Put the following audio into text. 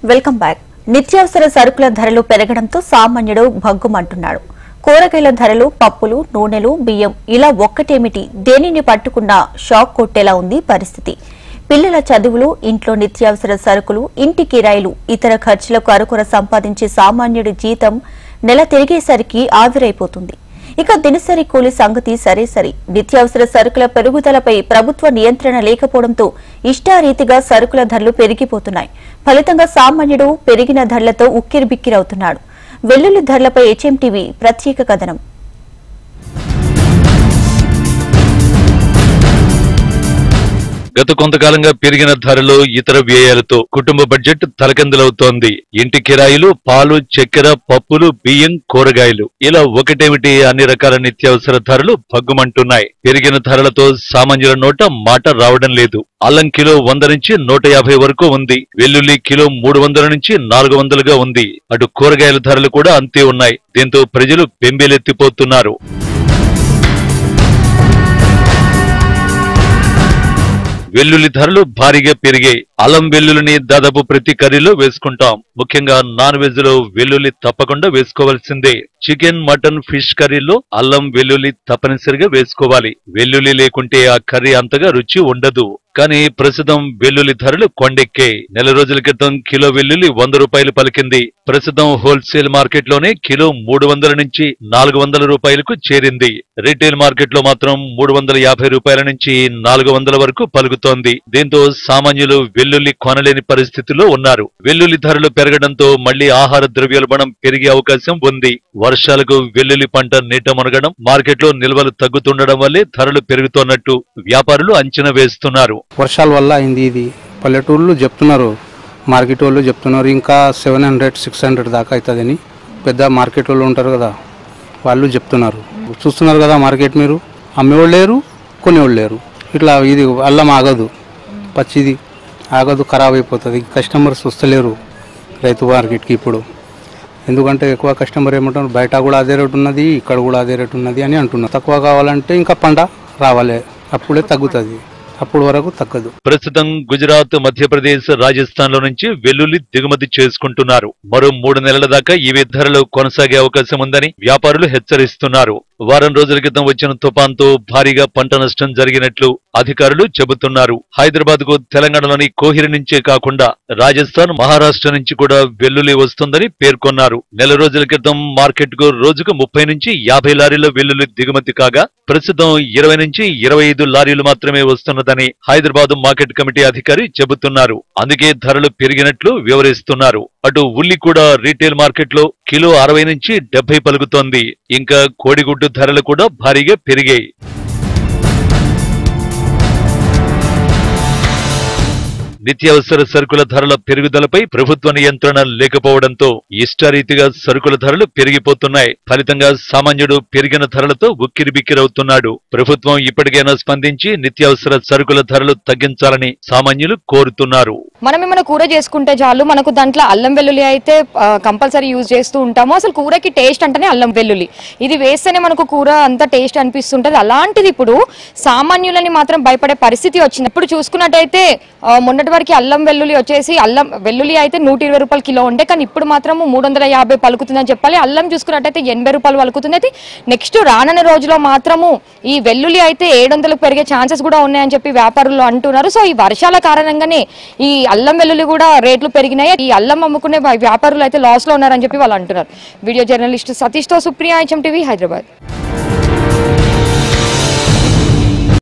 welcome back నిత్యావసర సరుకుల ధరలు పెరగడంతో సామాన్యుడు భగ్గుమంటున్నాడు కూరగాయల ధరలు పప్పులు నూనెలు బియ్యం ఇలా ఒక్కటేమిటి దేనిని పట్టుకున్నా షాక్ కొట్టేలా ఉంది పరిస్థితి పిల్లల చదువులు ఇంట్లో నిత్యావసర సరుకులు ఇంటి కిరాయిలు ఇతర ఖర్చులకు అరకొర సంపాదించే సామాన్యుడి జీతం నెల తిరిగేసరికి ఆవిరైపోతుంది ఇక దినసరి కూలి సంగతి సరే సరి నిత్యావసర సరుకుల పెరుగుదలపై ప్రభుత్వ నియంత్రణ లేకపోవడంతో ఇష్టారీతిగా సరుకుల ధరలు పెరిగిపోతున్నాయి ఫలితంగా సామాన్యుడు పెరిగిన ధరలతో ఉక్కిరిబిక్కిరవుతున్నాడు వెల్లుల్లి ధరలపై హెచ్ఎంటీవీ ప్రత్యేక కథనం గత కొంతకాలంగా పెరిగిన ధరలు ఇతర వ్యయాలతో కుటుంబ బడ్జెట్ తలకిందులవుతోంది ఇంటి కిరాయిలు పాలు చక్కెర పప్పులు బియ్యం కూరగాయలు ఇలా ఒకటేమిటి అన్ని రకాల నిత్యావసర ధరలు భగ్గుమంటున్నాయి పెరిగిన ధరలతో సామాన్యుల నోట మాట రావడం లేదు అల్లం కిలో వంద నుంచి నూట యాభై వరకు ఉంది వెల్లుల్లి కిలో మూడు వందల నుంచి నాలుగు వందలుగా ఉంది అటు కూరగాయల ధరలు కూడా అంతే ఉన్నాయి దీంతో ప్రజలు బెంబేలెత్తిపోతున్నారు వెల్లుల్లి ధరలు భారీగా పెరిగాయి అల్లం వెల్లుల్లిని దాదాపు ప్రతి కర్రీలో వేసుకుంటాం ముఖ్యంగా నాన్ వెజ్ లో వెల్లుల్లి తప్పకుండా వేసుకోవాల్సిందే చికెన్ మటన్ ఫిష్ కర్రీలో అల్లం వెల్లుల్లి తప్పనిసరిగా వేసుకోవాలి వెల్లుల్లి లేకుంటే ఆ కర్రీ అంతగా రుచి ఉండదు కానీ ప్రస్తుతం వెల్లుల్లి ధరలు కొండెక్కాయి నెల రోజుల క్రితం కిలో వెల్లుల్లి వంద రూపాయలు పలికింది ప్రస్తుతం హోల్సేల్ మార్కెట్ లోనే కిలో మూడు వందల నుంచి నాలుగు వందల రూపాయలకు చేరింది రీటైల్ మార్కెట్ లో మాత్రం మూడు వందల యాభై రూపాయల నుంచి నాలుగు వందల వరకు పలుకుతోంది దీంతో సామాన్యులు వెల్లుల్లి కొనలేని పరిస్థితిలో ఉన్నారు వెల్లుల్లి ధరలు పెరగడంతో మళ్లీ ఆహార ద్రవ్యోల్బణం పెరిగే అవకాశం ఉంది వర్షాలకు వెల్లుల్లి పంట నీట మునగడం మార్కెట్లో నిల్వలు తగ్గుతుండడం వల్లే ధరలు పెరుగుతున్నట్టు వ్యాపారులు అంచనా వేస్తున్నారు వర్షాల వల్ల అయింది ఇది పల్లెటూళ్ళు చెప్తున్నారు మార్కెట్ వాళ్ళు చెప్తున్నారు ఇంకా సెవెన్ హండ్రెడ్ సిక్స్ హండ్రెడ్ దాకా అవుతుందని పెద్ద మార్కెట్ వాళ్ళు ఉంటారు కదా వాళ్ళు చెప్తున్నారు చూస్తున్నారు కదా మార్కెట్ మీరు అమ్మేవాళ్ళు లేరు కొనేవాళ్ళు లేరు ఇట్లా ఇది అల్లం ఆగదు పచ్చిది ఆగదు ఖరాబ్ అయిపోతుంది కస్టమర్స్ వస్తలేరు రైతు మార్కెట్కి ఇప్పుడు ఎందుకంటే ఎక్కువ కస్టమర్ ఏమంటారు బయట కూడా అదే రేటు ఉన్నది ఇక్కడ కూడా అదే రేటు ఉన్నది అని అంటున్నారు తక్కువ కావాలంటే ఇంకా పంట రావాలి అప్పుడే తగ్గుతుంది అప్పుడు వరకు తగ్గదు ప్రస్తుతం గుజరాత్ మధ్యప్రదేశ్ రాజస్థాన్ లో నుంచి వెల్లుల్లి దిగుమతి చేసుకుంటున్నారు మరో మూడు నెలల దాకా ఇవే ధరలు కొనసాగే అవకాశం ఉందని వ్యాపారులు హెచ్చరిస్తున్నారు వారం రోజుల క్రితం వచ్చిన తుపాన్తో భారీగా పంట నష్టం జరిగినట్లు అధికారులు చెబుతున్నారు హైదరాబాద్ కు తెలంగాణలోని కోహిరి నుంచే కాకుండా రాజస్థాన్ మహారాష్ట్ర నుంచి కూడా వెల్లుల్లి వస్తుందని పేర్కొన్నారు నెల రోజుల క్రితం మార్కెట్ కు రోజుకు ముప్పై నుంచి యాభై లారీల వెల్లుల్లి దిగుమతి కాగా ప్రస్తుతం ఇరవై నుంచి ఇరవై ఐదు లారీలు మాత్రమే వస్తున్నదని హైదరాబాద్ మార్కెట్ కమిటీ అధికారి చెబుతున్నారు అందుకే ధరలు పెరిగినట్లు వివరిస్తున్నారు అటు ఉల్లి కూడా రీటైల్ మార్కెట్ లో కిలో అరవై నుంచి డెబ్బై పలుకుతోంది ఇంకా కోడిగుడ్డు ధరలు కూడా భారీగా పెరిగాయి నిత్యావసర సరుకుల ధరల పెరుగుదలపై ప్రభుత్వ నియంత్రణ లేకపోవడంతో ఇష్టారీతిగా సరుకుల ధరలు పెరిగిపోతున్నాయి ఫలితంగా సామాన్యుడు పెరిగిన ధరలతో ఉక్కిరిబిక్కిరవుతున్నాడు ప్రభుత్వం ఇప్పటికైనా స్పందించి నిత్యావసర సరుకుల ధరలు తగ్గించాలని సామాన్యులు కోరుతున్నారు మనం ఏమైనా కూర చేసుకుంటే చాలు మనకు దాంట్లో అల్లం వెల్లుల్లి అయితే కంపల్సరీ యూజ్ చేస్తూ ఉంటాము అసలు కూరకి టేస్ట్ అంటేనే అల్లం వెల్లుల్లి ఇది వేస్తేనే మనకు కూర అంత టేస్ట్ అనిపిస్తుంటది అలాంటిది ఇప్పుడు సామాన్యులని మాత్రం భయపడే పరిస్థితి వచ్చింది ఇప్పుడు చూసుకున్నట్టయితే ఆ, మొన్నటి వరకు అల్లం వెల్లుల్లి వచ్చేసి అల్లం వెల్లుల్లి అయితే నూట ఇరవై రూపాయలు కిలో ఉండే కానీ ఇప్పుడు మాత్రం మూడు వందల యాభై పలుకుతుందని చెప్పాలి అల్లం చూసుకున్నట్టయితే ఎనభై రూపాయలు పలుకుతుంది అయితే నెక్స్ట్ రానున్న రోజులో మాత్రము ఈ వెల్లుల్లి అయితే ఏడు వందలకు పెరిగే ఛాన్సెస్ కూడా ఉన్నాయని చెప్పి వ్యాపారులు అంటున్నారు సో ఈ వర్షాల కారణంగానే ఈ అల్లం వెల్లుల్లి కూడా రేట్లు పెరిగినాయి ఈ అల్లం అమ్ముకునే వ్యాపారులు అయితే లాస్ లో ఉన్నారని చెప్పి వాళ్ళు అంటున్నారు వీడియో జర్నలిస్ట్ సతీష్ తో సుప్రియ హెచ్ఎం టీవీ హైదరాబాద్